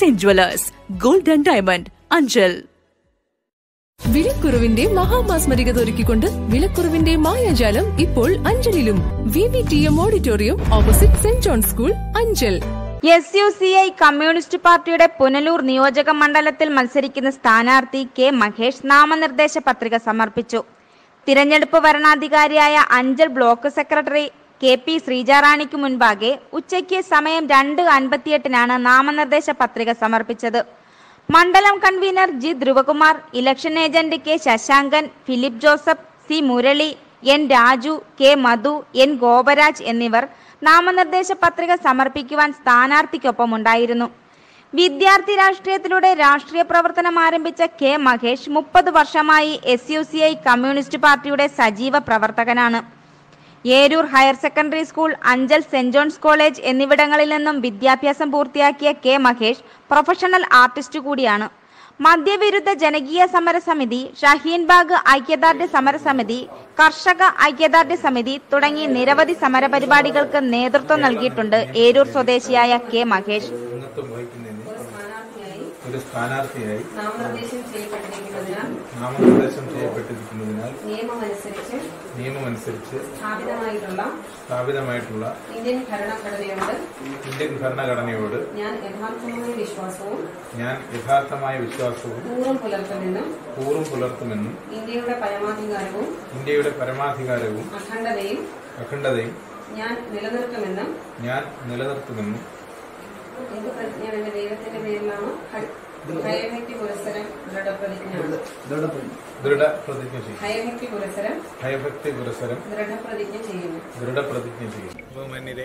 Jain jewellers gold and diamond Anchal വിലക്കുറവിന്റെ മഹാമാസ്മരികത ഒരുക്കിക്കൊണ്ട് വിലക്കുറവിന്റെ മായാജാലം ഇപ്പോൾ അഞ്ചലിലും V V T M auditorium opposite Saint John school Anchal S U C I communist പാർട്ടിയുടെ പുനലൂർ നിയോജക മണ്ഡലത്തിൽ മത്സരിക്കുന്ന സ്ഥാനാർത്ഥി കെ മഹേഷ് നാമനിർദ്ദേശ പത്രിക സമർപ്പിച്ചു തിരഞ്ഞെടുപ്പ് വരണാധികാരിയായ Anchal block secretary K P ശ്രീജാറാണിക്ക് മുൻപാകെ ഉച്ചയ്ക്ക് സമയം രണ്ട് അൻപത്തിയെട്ടിനാണ് നാമനിർദ്ദേശ പത്രിക സമർപ്പിച്ചത് മണ്ഡലം convener G Dhruvakumar election agent K Sasankan Philip Joseph C Murali N Raju K Madhu N Gopraj എന്നിവർ നാമനിർദ്ദേശ പത്രിക സമർപ്പിക്കുവാൻ സ്ഥാനാർത്ഥിക്കൊപ്പം ഉണ്ടായിരുന്നു വിദ്യാർത്ഥി രാഷ്ട്രീയത്തിലൂടെ രാഷ്ട്രീയ പ്രവർത്തനം ആരംഭിച്ച കെ മഹേഷ് മുപ്പത് വർഷമായി S U C I communist പാർട്ടിയുടെ സജീവ പ്രവർത്തകനാണ് Eroor higher secondary school Anchal Saint John's college എന്നിവിടങ്ങളിൽ നിന്നും വിദ്യാഭ്യാസം പൂർത്തിയാക്കിയ കെ മഹേഷ് പ്രൊഫഷണൽ ആർട്ടിസ്റ്റ് കൂടിയാണ് മദ്യവിരുദ്ധ ജനകീയ സമരസമിതി ഷഹീൻബാഗ് ഐക്യദാർഢ്യ സമരസമിതി കർഷക ഐക്യദാർഢ്യ സമിതി തുടങ്ങി നിരവധി സമരപരിപാടികൾക്ക് നേതൃത്വം നൽകിയിട്ടുണ്ട് ഏരൂർ സ്വദേശിയായ കെ മഹേഷ് അംഗത്വം വഹിക്കുന്നതിന് ഒരു സ്ഥാനാർത്ഥിയായി നാമനിർദ്ദേശം ചെയ്യപ്പെട്ടിരിക്കുന്നതിനാൽ നാമനിർദ്ദേശം ചെയ്യപ്പെട്ടിരിക്കുന്നതിനാൽ നിയമമനുസരിച്ച് നിയമമനുസരിച്ച് സ്ഥാപിതമായിട്ടുള്ള സ്ഥാപിതമായിട്ടുള്ള ഇന്ത്യൻ ഭരണഘടനയോട് ഇന്ത്യൻ ഭരണഘടനയോട് ഞാൻ യഥാർത്ഥമായ വിശ്വാസവും ഞാൻ യഥാർത്ഥമായ വിശ്വാസവും പൂർവ്വം പുലർത്തുമെന്നും കൂറും പുലർത്തുമെന്നും ഇന്ത്യയുടെ പരമാധികാരവും ഇന്ത്യയുടെ പരമാധികാരവും അഖണ്ഡതയും അഖണ്ഡതയും ഞാൻ നിലനിർത്തുമെന്നും ഞാൻ നിലനിർത്തുമെന്നും എന്ത് പ്രതിജ്ഞയാണ് എന്റെ ദൈവത്തിന്റെ പേരിലാണ് ഭയഭക്തി പുരസ്സരം ദൃഢപ്രതിജ്ഞ ദൃഢപ്രതിജ്ഞ ചെയ്യും ഭയഭക്തി പുരസ്സരം ഭയഭക്തി പുരസരം ദൃഢപ്രതിജ്ഞ ചെയ്യുന്നു ദൃഢപ്രതിജ്ഞ ചെയ്യും ബഹുമാന്യരെ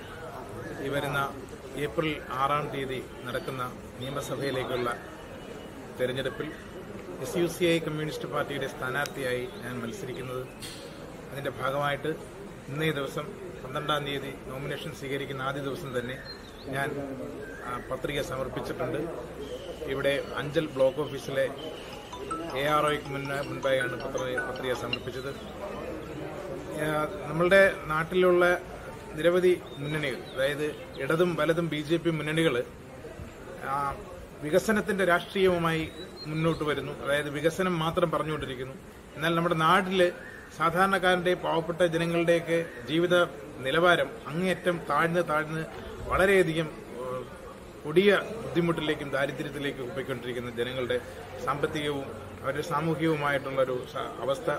ഈ വരുന്ന ഏപ്രിൽ ആറാം തീയതി നടക്കുന്ന നിയമസഭയിലേക്കുള്ള തെരഞ്ഞെടുപ്പിൽ S U C I communist പാർട്ടിയുടെ സ്ഥാനാർത്ഥിയായി ഞാൻ മത്സരിക്കുന്നത് അതിന്റെ ഭാഗമായിട്ട് ഇന്നേ ദിവസം പന്ത്രണ്ടാം തീയതി നോമിനേഷൻ സ്വീകരിക്കുന്ന ആദ്യ ദിവസം തന്നെ ഞാൻ ആ, പത്രിക സമർപ്പിച്ചിട്ടുണ്ട് ഇവിടെ അഞ്ചൽ ബ്ലോക്ക് ഓഫീസിലെ എ ആർ ഒയ്ക്ക് മുന്നേ മുൻപായാണ് പത്രിക പത്രിക സമർപ്പിച്ചത് ഏഹ് നമ്മളുടെ നാട്ടിലുള്ള നിരവധി മുന്നണികൾ അതായത് ഇടതും വലതും ബി ജെ പി മുന്നണികൾ വികസനത്തിന്റെ രാഷ്ട്രീയവുമായി മുന്നോട്ട് വരുന്നു അതായത് വികസനം മാത്രം പറഞ്ഞുകൊണ്ടിരിക്കുന്നു എന്നാൽ നമ്മുടെ നാട്ടില് സാധാരണക്കാരന്റെ പാവപ്പെട്ട ജനങ്ങളുടെയൊക്കെ ജീവിത നിലവാരം അങ്ങേയറ്റം താഴ്ന്ന് താഴ്ന്ന് വളരെയധികം ഏഹ്, കൊടിയ ബുദ്ധിമുട്ടിലേക്കും ദാരിദ്ര്യത്തിലേക്കും പോയിക്കൊണ്ടിരിക്കുന്ന ജനങ്ങളുടെ സാമ്പത്തികവും അവരുടെ സാമൂഹികവുമായിട്ടുള്ള ഒരു സ- അവസ്ഥ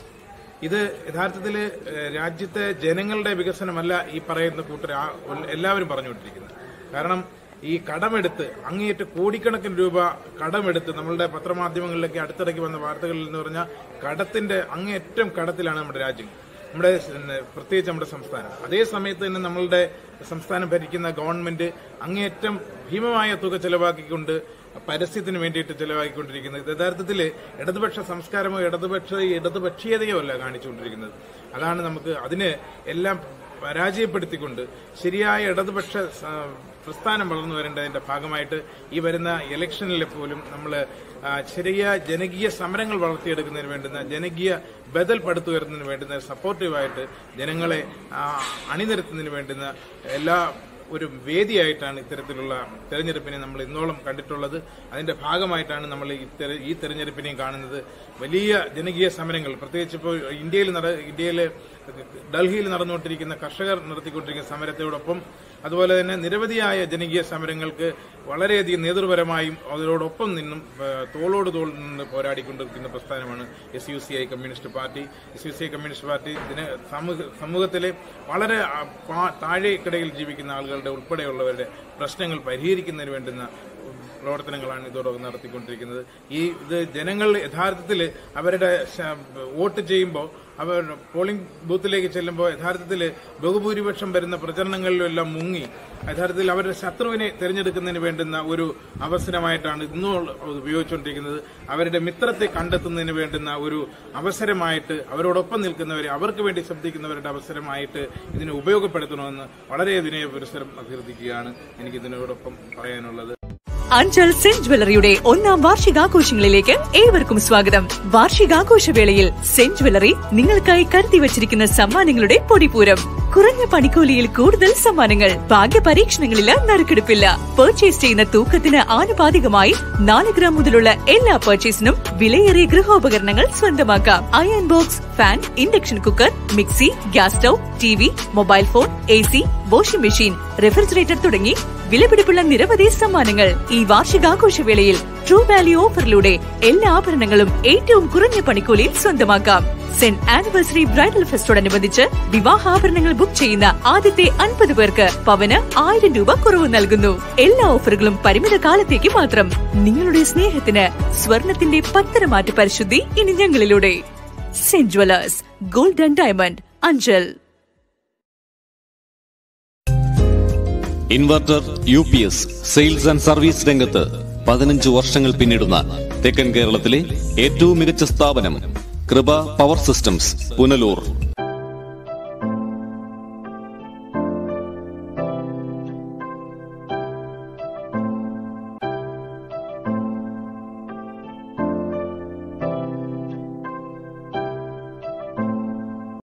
ഇത് യഥാർത്ഥത്തിൽ രാജ്യത്തെ ജനങ്ങളുടെ വികസനമല്ല ഈ പറയുന്ന കൂട്ടർ ആ- എല്ലാവരും പറഞ്ഞുകൊണ്ടിരിക്കുന്നത് കാരണം ഈ കടമെടുത്ത് അങ്ങേയറ്റ കോടിക്കണക്കിന് രൂപ കടമെടുത്ത് നമ്മളുടെ പത്രമാധ്യമങ്ങളിലൊക്കെ അടുത്തിടയ്ക്ക് വന്ന വാർത്തകളിൽ എന്ന് പറഞ്ഞാൽ കടത്തിന്റെ അങ്ങേയറ്റം കടത്തിലാണ് നമ്മുടെ രാജ്യം നമ്മുടെ പിന്നെ പ്രത്യേകിച്ച് നമ്മുടെ സംസ്ഥാനം അതേ സമയത്ത് തന്നെ നമ്മളുടെ സംസ്ഥാനം ഭരിക്കുന്ന ഗവൺമെന്റ് അങ്ങേയറ്റം ഭീമമായ തുക ചെലവാക്കിക്കൊണ്ട് പരസ്യത്തിന് വേണ്ടിയിട്ട് ചെലവാക്കിക്കൊണ്ടിരിക്കുന്നത് ഇത് യഥാർത്ഥത്തിൽ ഇടതുപക്ഷ സംസ്കാരമോ ഇടതുപക്ഷ ഇടതുപക്ഷീയതയോ അല്ല കാണിച്ചുകൊണ്ടിരിക്കുന്നത് അതാണ് നമുക്ക് അതിന് എല്ലാം പരാജയപ്പെടുത്തിക്കൊണ്ട് ശരിയായ ഇടതുപക്ഷ സ- പ്രസ്ഥാനം വളർന്നു വരേണ്ടതിന്റെ ഭാഗമായിട്ട് ഈ വരുന്ന ഇലക്ഷനിൽ പോലും നമ്മൾ ചെറിയ ജനകീയ സമരങ്ങൾ വളർത്തിയെടുക്കുന്നതിന് വേണ്ടുന്ന ജനകീയ ബദൽ പടുത്തുയർത്തുന്നതിന് വേണ്ടുന്ന സപ്പോർട്ടീവായിട്ട് ജനങ്ങളെ ആ, അണിനിരത്തുന്നതിന് വേണ്ടുന്ന എല്ലാ ഒരു വേദിയായിട്ടാണ് ഇത്തരത്തിലുള്ള തെരഞ്ഞെടുപ്പിനെ നമ്മൾ ഇന്നോളം കണ്ടിട്ടുള്ളത് അതിന്റെ ഭാഗമായിട്ടാണ് നമ്മൾ ഈ തെര- ഈ തെരഞ്ഞെടുപ്പിനെയും കാണുന്നത് വലിയ ജനകീയ സമരങ്ങൾ പ്രത്യേകിച്ച് ഇപ്പോൾ ഇന്ത്യയിൽ നട ഇന്ത്യയിൽ ഡൽഹിയിൽ നടന്നുകൊണ്ടിരിക്കുന്ന കർഷകർ നടത്തിക്കൊണ്ടിരിക്കുന്ന സമരത്തോടൊപ്പം അതുപോലെ തന്നെ നിരവധിയായ ജനകീയ സമരങ്ങൾക്ക് വളരെയധികം നേതൃപരമായും അതിനോടൊപ്പം നിന്നും ആ, തോളോട് തോൾ നിന്ന് പോരാടിക്കൊണ്ടിരിക്കുന്ന പ്രസ്ഥാനമാണ് S U C I communist party S U C I communist party ഇതിന് സമൂഹ- സമൂഹത്തിലെ വളരെ ആ, പാ- താഴേക്കിടയിൽ ജീവിക്കുന്ന ആളുകളുടെ ഉൾപ്പെടെയുള്ളവരുടെ പ്രശ്നങ്ങൾ പരിഹരിക്കുന്നതിന് വേണ്ടുന്ന പ്രവർത്തനങ്ങളാണ് ഇതോടൊപ്പം നടത്തിക്കൊണ്ടിരിക്കുന്നത് ഈ ഇത് ജനങ്ങൾ യഥാർത്ഥത്തിൽ അവരുടെ ശ- വോട്ട് ചെയ്യുമ്പോൾ അവർ പോളിംഗ് ബൂത്തിലേക്ക് ചെല്ലുമ്പോൾ യഥാർത്ഥത്തിൽ ബഹുഭൂരിപക്ഷം വരുന്ന പ്രചരണങ്ങളിലെല്ലാം മുങ്ങി യഥാർത്ഥത്തിൽ അവരുടെ ശത്രുവിനെ തിരഞ്ഞെടുക്കുന്നതിന് വേണ്ടുന്ന ഒരു അവസരമായിട്ടാണ് ഇന്നും ഉപയോഗിച്ചുകൊണ്ടിരിക്കുന്നത് അവരുടെ മിത്രത്തെ കണ്ടെത്തുന്നതിന് വേണ്ടുന്ന ഒരു അവസരമായിട്ട് അവരോടൊപ്പം നിൽക്കുന്നവരെ അവർക്ക് വേണ്ടി ശബ്ദിക്കുന്നവരുടെ അവസരമായിട്ട് ഇതിനെ ഉപയോഗപ്പെടുത്തണമെന്ന് വളരെ വിനയ പുരസ്സരം അഭ്യർത്ഥിക്കുകയാണ് എനിക്ക് ഇതിനോടൊപ്പം പറയാനുള്ളത് അഞ്ചൽ സെന്റ് ജ്വല്ലറിയുടെ ഒന്നാം വാർഷികാഘോഷങ്ങളിലേക്ക് ഏവർക്കും സ്വാഗതം വാർഷികാഘോഷവേളയിൽ സെന്റ് ജ്വല്ലറി നിങ്ങൾക്കായി കരുതി വച്ചിരിക്കുന്ന സമ്മാനങ്ങളുടെ പൊടിപൂരം കുറഞ്ഞ പണിക്കൂലിയിൽ കൂടുതൽ സമ്മാനങ്ങൾ ഭാഗ്യ പരീക്ഷണങ്ങളില്ല നറുക്കെടുപ്പില്ല പർച്ചേസ് ചെയ്യുന്ന തൂക്കത്തിന് ആനുപാതികമായി നാല് ഗ്രാം മുതലുള്ള എല്ലാ പർച്ചേസിനും വിലയേറിയ ഗൃഹോപകരണങ്ങൾ സ്വന്തമാക്കാം iron box fan induction cooker mixie gas stove T V mobile phone A C washing machine refrigerator തുടങ്ങി വിലപിടിപ്പുള്ള നിരവധി സമ്മാനങ്ങൾ ഈ വാർഷികാഘോഷവേളയിൽ ട്രൂ വാല്യൂ ഓഫറിലൂടെ എല്ലാ ആഭരണങ്ങളും ഏറ്റവും കുറഞ്ഞ പണിക്കൂലിയിൽ സ്വന്തമാക്കാം സെന്റ് ആനിവേഴ്സറി ബ്രൈഡൽ ഫെസ്റ്റോടനുബന്ധിച്ച് വിവാഹാഭരണങ്ങൾ ബുക്ക് ചെയ്യുന്ന ആദ്യത്തെ അൻപത് പേർക്ക് പവന് ആയിരം രൂപ കുറവ് നൽകുന്നു എല്ലാ ഓഫറുകളും പരിമിത കാലത്തേക്ക് മാത്രം നിങ്ങളുടെ സ്നേഹത്തിന് സ്വർണത്തിന്റെ പത്തരമാറ്റ പരിശുദ്ധി ഇനി ഞങ്ങളിലൂടെ Saint jewellers gold and diamond Anchal inverter U P S sales and service രംഗത്ത് പതിനഞ്ച് വർഷങ്ങൾ പിന്നിടുന്ന തെക്കൻ കേരളത്തിലെ ഏറ്റവും മികച്ച സ്ഥാപനം കൃപ പവർ സിസ്റ്റംസ് പുനലൂർ